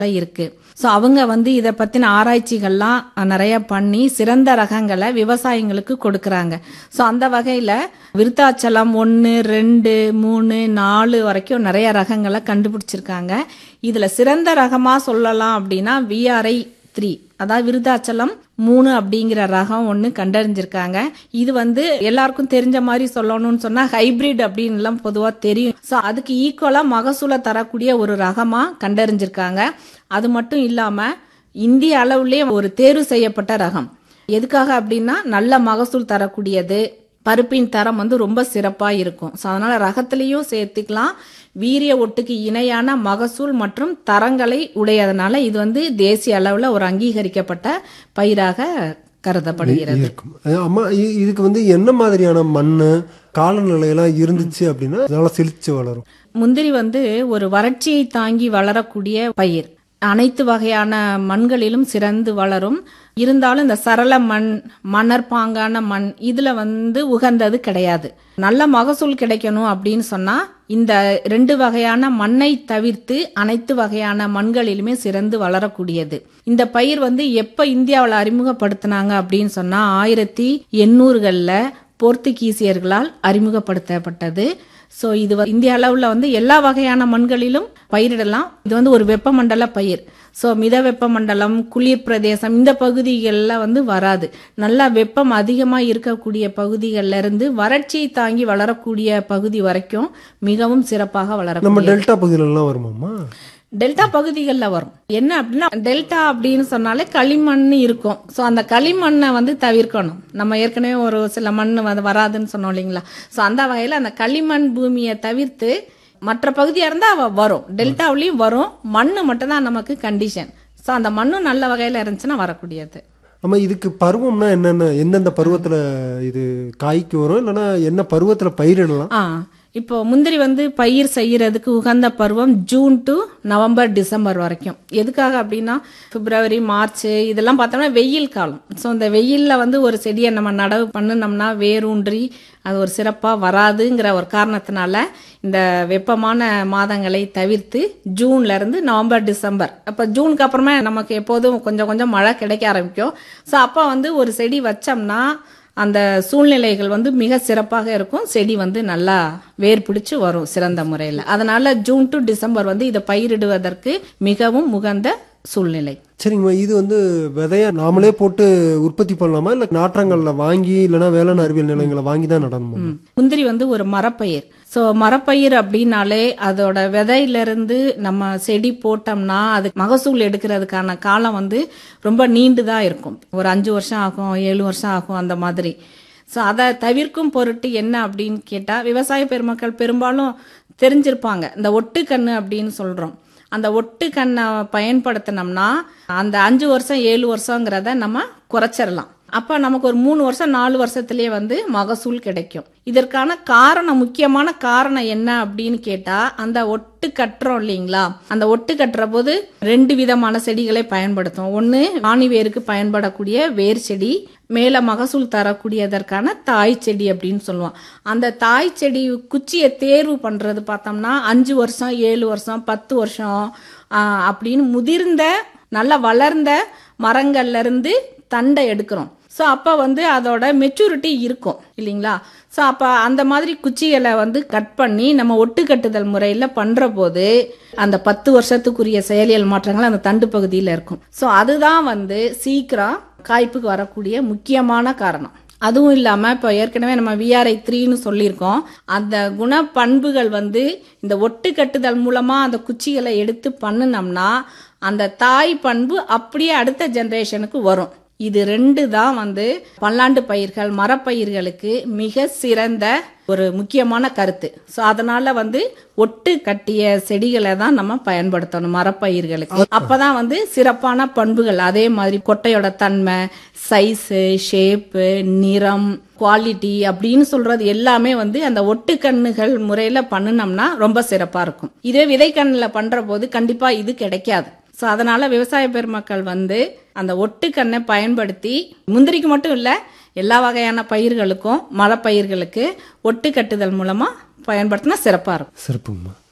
இருக்கு ஸோ அவங்க வந்து இதை பத்தின ஆராய்ச்சிகள்லாம் நிறைய பண்ணி சிறந்த ரகங்களை விவசாயிங்களுக்கு கொடுக்கறாங்க ஸோ அந்த வகையில விருத்தாச்சலம் ஒன்று ரெண்டு மூணு நாலு வரைக்கும் நிறைய ரகங்களை கண்டுபிடிச்சிருக்காங்க இதுல சிறந்த ரகமா சொல்லலாம் அப்படின்னா விஆர்ஐ த்ரீ அதாவது விருத்தாச்சலம் மூணு அப்படிங்கிற ரகம் ஒன்று கண்டறிஞ்சிருக்காங்க இது வந்து எல்லாருக்கும் தெரிஞ்ச மாதிரி சொல்லணும்னு சொன்னா ஹைபிரிட் அப்படின்லாம் பொதுவாக தெரியும் ஸோ அதுக்கு ஈக்குவலாக மகசூலை தரக்கூடிய ஒரு ரகமா கண்டறிஞ்சிருக்காங்க அது மட்டும் இல்லாம இந்திய அளவுலேயே ஒரு தேர்வு செய்யப்பட்ட ரகம் எதுக்காக அப்படின்னா நல்ல மகசூல் தரக்கூடியது பருப்பின் தரம் வந்து ரொம்ப சிறப்பாக இருக்கும் ஸோ அதனால ரகத்திலையும் சேர்த்துக்கலாம் வீரிய ஒட்டுக்கு இணையான மகசூல் மற்றும் தரங்களை உடையதனால இது வந்து தேசிய அளவில் ஒரு அங்கீகரிக்கப்பட்ட பயிராக கருதப்படுகிறது இருக்கும் அஹ் அம்மா இ- இதுக்கு வந்து என்ன மாதிரியான மண் காலநிலையெல்லாம் இருந்துச்சு அப்படின்னா நல்லா செழிச்சு வளரும் முந்திரி வந்து ஒரு வறட்சியை தாங்கி வளரக்கூடிய பயிர் அனைத்து வகையான மண்களிலும் சிறந்து வளரும் இருந்தாலும் இந்த சரள மண் மணற்பாங்கான மண் இதுல வந்து உகந்தது கிடையாது நல்ல மகசூல் கிடைக்கணும் அப்படின்னு சொன்னா இந்த ரெண்டு வகையான மண்ணை தவிர்த்து அனைத்து வகையான மண்களிலுமே சிறந்து வளரக்கூடியது இந்த பயிர் வந்து எப்ப இந்தியாவில் அறிமுகப்படுத்தினாங்க அப்படின்னு சொன்னா ஆயிரத்தி எண்ணூறுகள்ல போர்த்துகீசியர்களால் அறிமுகப்படுத்தப்பட்டது ஸோ இது வ- இந்திய அளவில் வந்து எல்லா வகையான மண்களிலும் பயிரிடலாம் இது வந்து ஒரு வெப்பமண்டல பயிர் ஸோ மித வெப்பமண்டலம் குளிர் பிரதேசம் இந்த பகுதிகளில் வந்து வராது நல்லா வெப்பம் அதிகமாக இருக்கக்கூடிய பகுதிகளில் இருந்து வறட்சியை தாங்கி வளரக்கூடிய பகுதி வரைக்கும் மிகவும் சிறப்பாக வளரக்கூடிய நம்ம டெல்டா பகுதியிலலாம் வருமாம்மா டெல்டா பகுதிகளில் வரும் என்ன அப்படின்னா டெல்டா அப்படின்னு சொன்னாலே களிமண் இருக்கும் ஸோ அந்த களிமண்ணை வந்து தவிர்க்கணும் நம்ம ஏற்கனவே ஒரு சில மண் வந்து வராதுன்னு சொன்னோம் இல்லைங்களா ஸோ அந்த வகையில் அந்த களிமண் பூமியை தவிர்த்து மற்ற பகுதியாக இருந்தால் அவ வரும் டெல்டாவிலையும் வரும் மண் மட்டும்தான் நமக்கு கண்டிஷன் ஸோ அந்த மண்ணும் நல்ல வகையில் இருந்துச்சுன்னா வரக்கூடியது ஆமா இதுக்கு பருவம்னா என்னென்ன எந்தெந்த பருவத்துல இது காய்க்கு வரும் இல்லைன்னா என்ன பருவத்துல பயிரிடலாம் ஆ இப்போ முந்திரி வந்து பயிர் செய்யறதுக்கு உகந்த பருவம் ஜூன் டு நவம்பர் டிசம்பர் வரைக்கும் எதுக்காக அப்படின்னா பிப்ரவரி மார்ச் இதெல்லாம் பார்த்தோம்னா வெயில் காலம் ஸோ இந்த வெயில்ல வந்து ஒரு செடியை நம்ம நடவு பண்ணினோம்னா வேரூன்றி அது ஒரு சிறப்பாக வராதுங்கிற ஒரு காரணத்தினால இந்த வெப்பமான மாதங்களை தவிர்த்து ஜூன்ல இருந்து நவம்பர் டிசம்பர் அப்போ ஜூனுக்கு அப்புறமா நமக்கு எப்போதும் கொஞ்சம் கொஞ்சம் மழை கிடைக்க ஆரம்பிக்கும் ஸோ அப்போ வந்து ஒரு செடி வச்சோம்னா அந்த சூழ்நிலைகள் வந்து மிக சிறப்பாக இருக்கும் செடி வந்து நல்லா வேர் பிடிச்சு வரும் சிறந்த முறையில் அதனால ஜூன் டு டிசம்பர் வந்து இதை பயிரிடுவதற்கு மிகவும் உகந்த சூழ்நிலை சரிங்கம்மா இது வந்து விதைய நாமளே போட்டு உற்பத்தி பண்ணலாமா இல்ல நாற்றங்கள்ல வாங்கி இல்லைன்னா வேளாண் அறிவியல் நிலையங்களை வாங்கி தான் நடணுமா ம். முந்திரி வந்து ஒரு மரப்பயிர் ஸோ மரப்பயிர் அப்படின்னாலே அதோட விதையிலிருந்து நம்ம செடி போட்டோம்னா அது மகசூல் எடுக்கிறதுக்கான காலம் வந்து ரொம்ப நீண்டு தான் இருக்கும் ஒரு அஞ்சு வருஷம் ஆகும் ஏழு வருஷம் ஆகும் அந்த மாதிரி ஸோ அதை தவிர்க்கும் பொருட்டு என்ன அப்படின்னு கேட்டால் விவசாய பெருமக்கள் பெரும்பாலும் தெரிஞ்சிருப்பாங்க இந்த ஒட்டுக்கண்ணு அப்படின்னு சொல்கிறோம் அந்த ஒட்டு கண்ணை பயன்படுத்தினோம்னா அந்த அஞ்சு வருஷம் ஏழு வருஷங்கிறத நம்ம குறைச்சிடலாம் அப்ப நமக்கு ஒரு மூணு வருஷம் நாலு வருஷத்திலேயே வந்து மகசூல் கிடைக்கும் இதற்கான காரணம் முக்கியமான காரணம் என்ன அப்படின்னு கேட்டா அந்த ஒட்டு கட்டுறோம் இல்லைங்களா அந்த ஒட்டு கட்டுற போது ரெண்டு விதமான செடிகளை பயன்படுத்தும் ஒன்னு ஆணி வேருக்கு பயன்படக்கூடிய வேர் செடி மேல மகசூல் தரக்கூடியதற்கான தாய் செடி அப்படின்னு சொல்லுவோம் அந்த தாய் செடி குச்சியை தேர்வு பண்றது பார்த்தோம்னா அஞ்சு வருஷம் ஏழு வருஷம் பத்து வருஷம் ஆஹ், அப்படின்னு முதிர்ந்த நல்லா வளர்ந்த மரங்கள்ல இருந்து தண்டை எடுக்கிறோம் ஸோ அப்போ வந்து அதோட மெச்சூரிட்டி இருக்கும் இல்லைங்களா ஸோ அப்போ அந்த மாதிரி குச்சிகளை வந்து கட் பண்ணி நம்ம ஒட்டு கட்டுதல் முறையில் பண்ணுற போது அந்த பத்து வருஷத்துக்குரிய செயலியல் மாற்றங்கள் அந்த தண்டு பகுதியில் இருக்கும் ஸோ அதுதான் வந்து சீக்கிரம் காய்ப்புக்கு வரக்கூடிய முக்கியமான காரணம் அதுவும் இல்லாமல் இப்போ ஏற்கனவே நம்ம விஆர்ஐ த்ரீன்னு சொல்லியிருக்கோம் அந்த குண பண்புகள் வந்து இந்த ஒட்டு கட்டுதல் மூலமாக அந்த குச்சிகளை எடுத்து பண்ணுனோம்னா அந்த தாய் பண்பு அப்படியே அடுத்த ஜெனரேஷனுக்கு வரும் இது ரெண்டு தான் வந்து பல்லாண்டு பயிர்கள் மரப்பயிர்களுக்கு மிக சிறந்த ஒரு முக்கியமான கருத்து ஸோ அதனால வந்து ஒட்டு கட்டிய செடிகளை தான் நம்ம பயன்படுத்தணும் மரப்பயிர்களுக்கு அப்பதான் வந்து சிறப்பான பண்புகள் அதே மாதிரி கொட்டையோட தன்மை சைஸு ஷேப்பு நிறம் குவாலிட்டி அப்படின்னு சொல்றது எல்லாமே வந்து அந்த ஒட்டுக்கண்ணுகள் முறையில பண்ணுனோம்னா ரொம்ப சிறப்பா இருக்கும் இதே விதைக்கண்ணில் பண்ற போது கண்டிப்பா இது கிடைக்காது ஸோ அதனால விவசாய பெருமக்கள் வந்து அந்த ஒட்டுக்கண்ணை பயன்படுத்தி முந்திரிக்கு மட்டும் இல்லை எல்லா வகையான பயிர்களுக்கும் மரப்பயிர்களுக்கு ஒட்டு கட்டுதல் மூலமா பயன்படுத்தினா சிறப்பா இருக்கும் சிறப்புங்கம்மா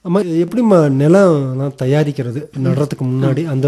அம்மா எப்படிம்மா நிலம் எல்லாம் தயாரிக்கிறது நடுறதுக்கு முன்னாடி அந்த